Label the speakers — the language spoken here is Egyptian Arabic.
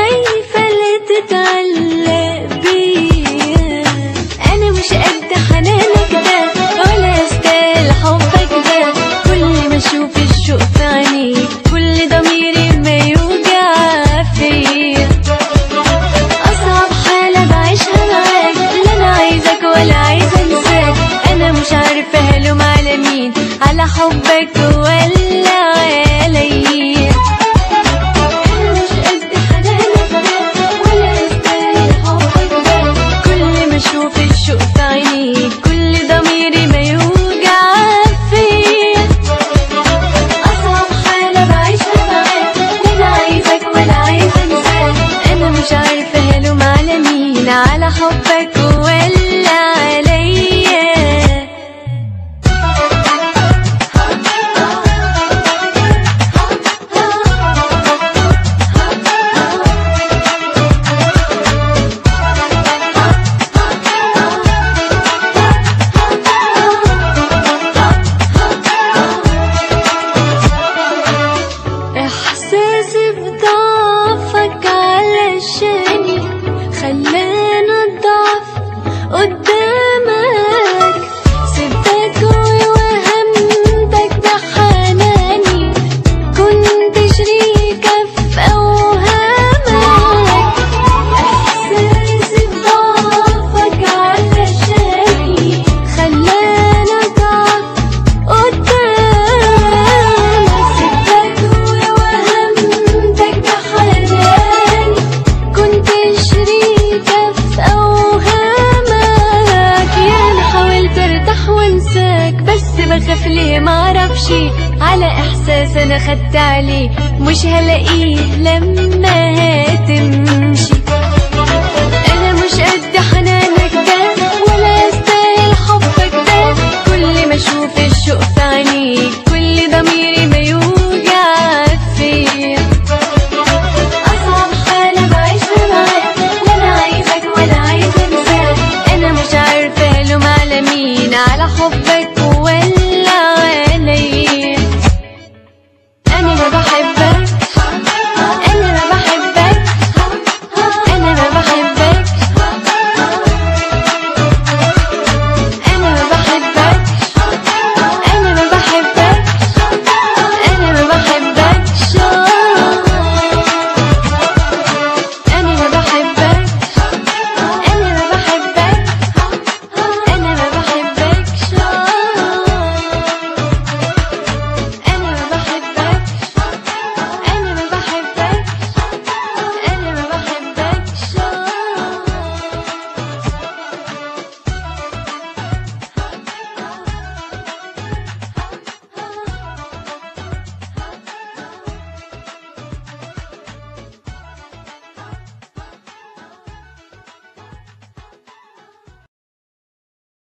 Speaker 1: خايفة لا تتعلق بيا أنا مش قد حنانك ده ولا أستاهل حبك ده كل ما أشوف الشوق في عينيك كل ضميري ما يوجع فيا أصعب حالة بعيشها معاك لا أنا عايزك ولا عايزة أنساك أنا مش عارفة هلوم على مين على حبك ولا عليا أنا مش قد حنانك ده ولا أستاهل حبك ده كل ما أشوف الشوق في عينيك كل ضميري ما يوجع فيا أصعب حالة بعيشها معاك لا أنا عايزك ولا عايزة أنساك أنا مش عارفة هلوم على مين على حبك ولا عليا إحساسي بضعفك علشاني خلاني أضعف قدامك سبتك ووهمتك بحناني كنت شريكة في أوهامك إحساسي بضعفك علشاني خلاني أضعف قدامك سبتك ووهمتك بحناني كنت شريكة في أوهامك يا أنا حاولت أرتاح وأنساك بس بخاف ليه معرفش على إحساس أنا خدت عليه مش هلاقيه لما هاجي